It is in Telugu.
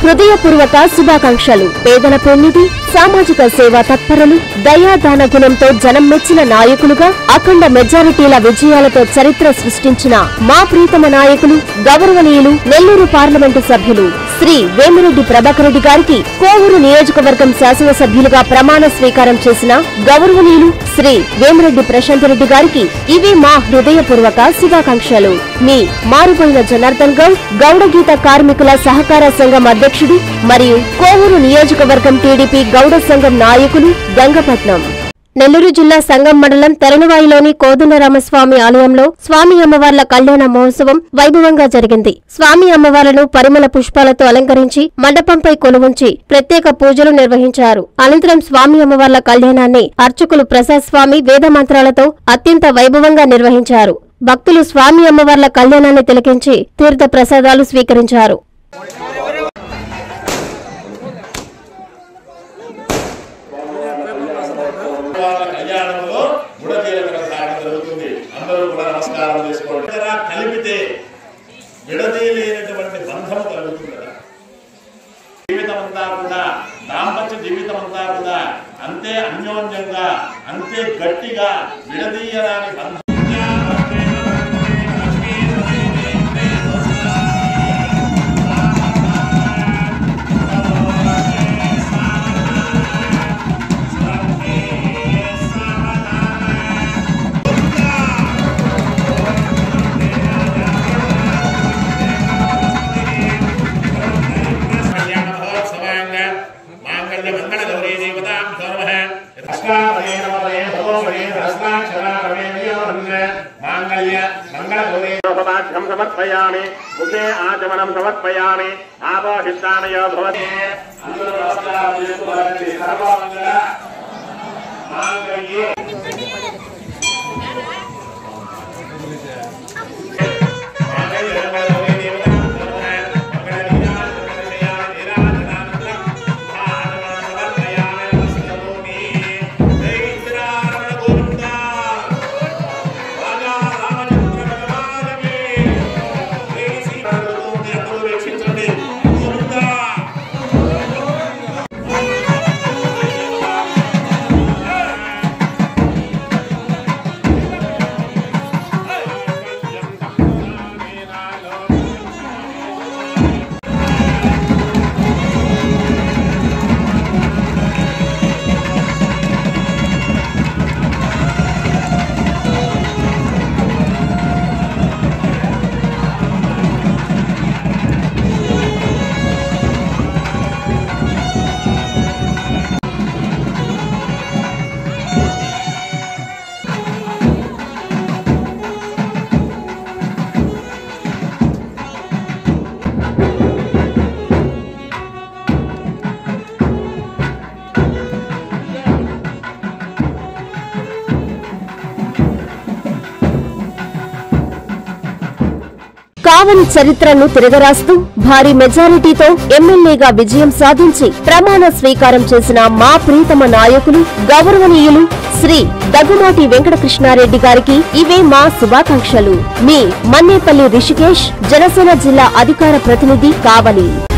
హృదయపూర్వక శుభాకాంక్షలు పేదల పెన్నిధి సామాజిక సేవా తత్పరులు దయాదాన గుణంతో జనం మెచ్చిన నాయకులుగా అఖండ మెజారిటీల విజయాలతో చరిత్ర సృష్టించిన మా ప్రీతమ నాయకులు గౌరవనీయులు నెల్లూరు పార్లమెంటు సభ్యులు శ్రీ వేమిరెడ్డి ప్రభాకర్ రెడ్డి గారికి కోవూరు నియోజకవర్గం శాసనసభ్యులుగా ప్రమాణ స్వీకారం చేసిన గౌరవనీయులు శ్రీ వేమిరెడ్డి ప్రశాంత్ రెడ్డి గారికి ఇవి మా హృదయపూర్వక శుభాకాంక్షలు మీ మారుపోయిన జనార్దన్ గౌడ్ గౌడగీత కార్మికుల సహకార సంఘం అధ్యక్షుడు మరియు కోవూరు నియోజకవర్గం టీడీపీ గౌడ సంఘం నాయకులు గంగపట్నం నెల్లూరు జిల్లా సంగం మండలం తెరనువాయిలోని కోదండరామస్వామి ఆలయంలో స్వామి అమ్మవార్ల కళ్యాణ మహోత్సవం వైభవంగా జరిగింది స్వామి అమ్మవార్లను పరిమళ పుష్పాలతో అలంకరించి మండపంపై కొలువుంచి ప్రత్యేక పూజలు నిర్వహించారు అనంతరం స్వామి అమ్మవార్ల కళ్యాణాన్ని అర్చకులు ప్రసాద్ స్వామి వేద మంత్రాలతో అత్యంత వైభవంగా నిర్వహించారు భక్తులు స్వామి అమ్మవార్ల కళ్యాణాన్ని తిలకించి తీర్థ ప్రసాదాలు స్వీకరించారు వాళ్ళ కళ్యాణంలో గుడతీరక సాగడం జరుగుతుంది అందరూ కూడా నమస్కారం చేసుకోండి ఇలా కలిపితే విడదీయలేనటువంటి బంధం కలుగుతుంది కదా జీవితం అంతా కూడా దాంపత్య జీవితం అంతా కూడా అంతే అన్యోన్యంగా అంతే గట్టిగా విడదీయరాని బంధం కళ్యాణ మహోత్సవాంగ మాంగళ్య మంగళ గౌరీ దేవతాం సర్వః అష్టావయే నవయే భగవే సహస్రాక్షరారమే వియోహన్ మాంగళ్య మంగళ గౌరీ భవాభ్యం సమర్పయామి ముఖే ఆచమనం సమర్పయామి ఆపోహిస్తానయ భవతే అందరూ నమస్కారం చేసుకోవాలండి సర్వమంగళ మాంగళ్యే కావలి చరిత్రను తిరగరాస్తూ భారీ మెజారిటీతో ఎమ్మెల్యేగా విజయం సాధించి ప్రమాణ స్వీకారం చేసిన మా ప్రీతమ నాయకులు గౌరవనీయులు శ్రీ దగ్గుమాటి వెంకటకృష్ణారెడ్డి గారికి ఇవే మా శుభాకాంక్షలు మీ మన్నేపల్లి రిషికేష్ జనసేన జిల్లా అధికార ప్రతినిధి కావలి